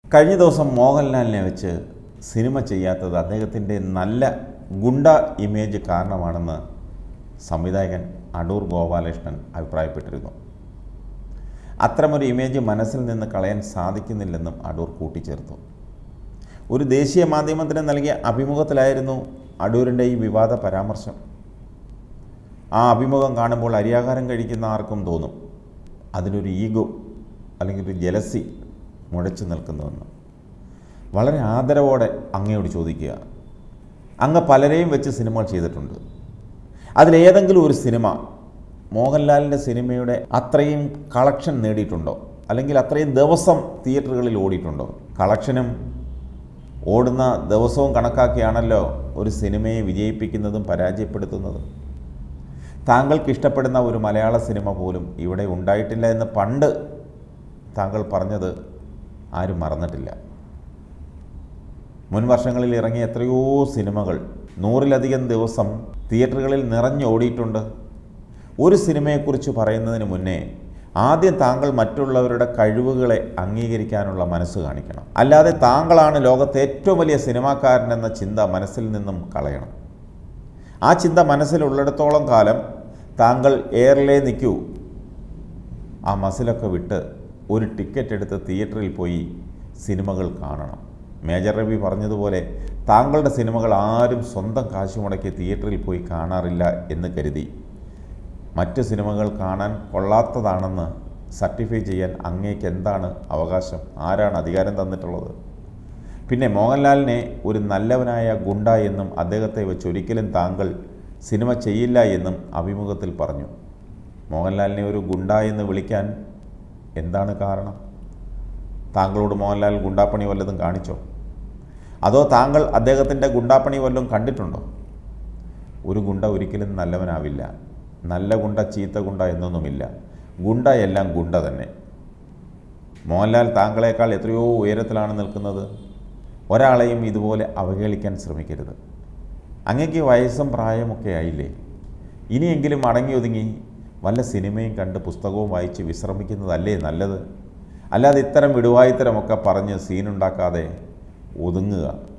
കഴിഞ്ഞ ദിവസം മോഹൻലാലിനെ വെച്ച് സിനിമ ചെയ്യാത്തത് അദ്ദേഹത്തിൻ്റെ നല്ല ഗുണ്ട ഇമേജ് കാരണമാണെന്ന് സംവിധായകൻ അടൂർ ഗോപാലകൃഷ്ണൻ അഭിപ്രായപ്പെട്ടിരുന്നു അത്തരമൊരു ഇമേജ് മനസ്സിൽ നിന്ന് കളയാൻ സാധിക്കുന്നില്ലെന്നും അടൂർ കൂട്ടിച്ചേർത്തു ഒരു ദേശീയ മാധ്യമത്തിന് നൽകിയ അഭിമുഖത്തിലായിരുന്നു അടൂരിൻ്റെ ഈ വിവാദ പരാമർശം ആ അഭിമുഖം കാണുമ്പോൾ അരിയാഹാരം കഴിക്കുന്ന ആർക്കും തോന്നും അതിലൊരു ഈഗോ അല്ലെങ്കിൽ ഒരു ജലസി മുഴച്ചു നിൽക്കുന്നുവെന്ന് വളരെ ആദരവോടെ അങ്ങയോട് ചോദിക്കുക അങ്ങ് പലരെയും വെച്ച് സിനിമകൾ ചെയ്തിട്ടുണ്ട് അതിലേതെങ്കിലും ഒരു സിനിമ മോഹൻലാലിൻ്റെ സിനിമയുടെ അത്രയും കളക്ഷൻ നേടിയിട്ടുണ്ടോ അല്ലെങ്കിൽ അത്രയും ദിവസം തിയേറ്ററുകളിൽ ഓടിയിട്ടുണ്ടോ കളക്ഷനും ഓടുന്ന ദിവസവും കണക്കാക്കിയാണല്ലോ ഒരു സിനിമയെ വിജയിപ്പിക്കുന്നതും പരാജയപ്പെടുത്തുന്നതും താങ്കൾക്ക് ഇഷ്ടപ്പെടുന്ന ഒരു മലയാള സിനിമ പോലും ഇവിടെ ഉണ്ടായിട്ടില്ല എന്ന് പണ്ട് താങ്കൾ പറഞ്ഞത് ആരും മറന്നിട്ടില്ല മുൻ വർഷങ്ങളിൽ ഇറങ്ങിയ എത്രയോ സിനിമകൾ നൂറിലധികം ദിവസം തിയേറ്ററുകളിൽ നിറഞ്ഞോടിയിട്ടുണ്ട് ഒരു സിനിമയെക്കുറിച്ച് പറയുന്നതിന് മുന്നേ ആദ്യം താങ്കൾ മറ്റുള്ളവരുടെ കഴിവുകളെ അംഗീകരിക്കാനുള്ള മനസ്സ് കാണിക്കണം അല്ലാതെ താങ്കളാണ് ലോകത്തെ ഏറ്റവും വലിയ സിനിമാക്കാരനെന്ന ചിന്ത മനസ്സിൽ നിന്നും കളയണം ആ ചിന്ത മനസ്സിലുള്ളിടത്തോളം കാലം താങ്കൾ എയറിലേ നിൽക്കൂ ആ മസിലൊക്കെ വിട്ട് ഒരു ടിക്കറ്റ് എടുത്ത് തിയേറ്ററിൽ പോയി സിനിമകൾ കാണണം മേജർ രവി പറഞ്ഞതുപോലെ താങ്കളുടെ സിനിമകൾ ആരും സ്വന്തം കാശ് മുടക്കി തിയേറ്ററിൽ പോയി കാണാറില്ല എന്ന് കരുതി മറ്റ് സിനിമകൾ കാണാൻ കൊള്ളാത്തതാണെന്ന് സർട്ടിഫൈ ചെയ്യാൻ അങ്ങേക്ക് എന്താണ് അവകാശം ആരാണ് അധികാരം തന്നിട്ടുള്ളത് പിന്നെ മോഹൻലാലിനെ ഒരു നല്ലവനായ ഗുണ്ട എന്നും അദ്ദേഹത്തെ വെച്ച് ഒരിക്കലും താങ്കൾ സിനിമ ചെയ്യില്ല എന്നും അഭിമുഖത്തിൽ പറഞ്ഞു മോഹൻലാലിനെ ഒരു ഗുണ്ട എന്ന് വിളിക്കാൻ എന്താണ് കാരണം താങ്കളോട് മോഹൻലാൽ ഗുണ്ടാപ്പണി വല്ലതും കാണിച്ചോ അതോ താങ്കൾ അദ്ദേഹത്തിൻ്റെ ഗുണ്ടാപ്പണി വല്ലതും കണ്ടിട്ടുണ്ടോ ഒരു ഗുണ്ട ഒരിക്കലും നല്ലവനാവില്ല നല്ല ഗുണ്ട ചീത്ത ഗുണ്ട എന്നൊന്നുമില്ല ഗുണ്ട എല്ലാം ഗുണ്ട തന്നെ മോഹൻലാൽ താങ്കളെക്കാൾ എത്രയോ ഉയരത്തിലാണ് നിൽക്കുന്നത് ഒരാളെയും ഇതുപോലെ അവഹേളിക്കാൻ ശ്രമിക്കരുത് അങ്ങക്ക് വയസ്സും പ്രായമൊക്കെ ആയില്ലേ ഇനിയെങ്കിലും അടങ്ങി ഒതുങ്ങി വല്ല സിനിമയും കണ്ട് പുസ്തകവും വായിച്ച് വിശ്രമിക്കുന്നതല്ലേ നല്ലത് അല്ലാതെ ഇത്തരം വിടുവായിത്തരമൊക്കെ പറഞ്ഞ് സീനുണ്ടാക്കാതെ ഒതുങ്ങുക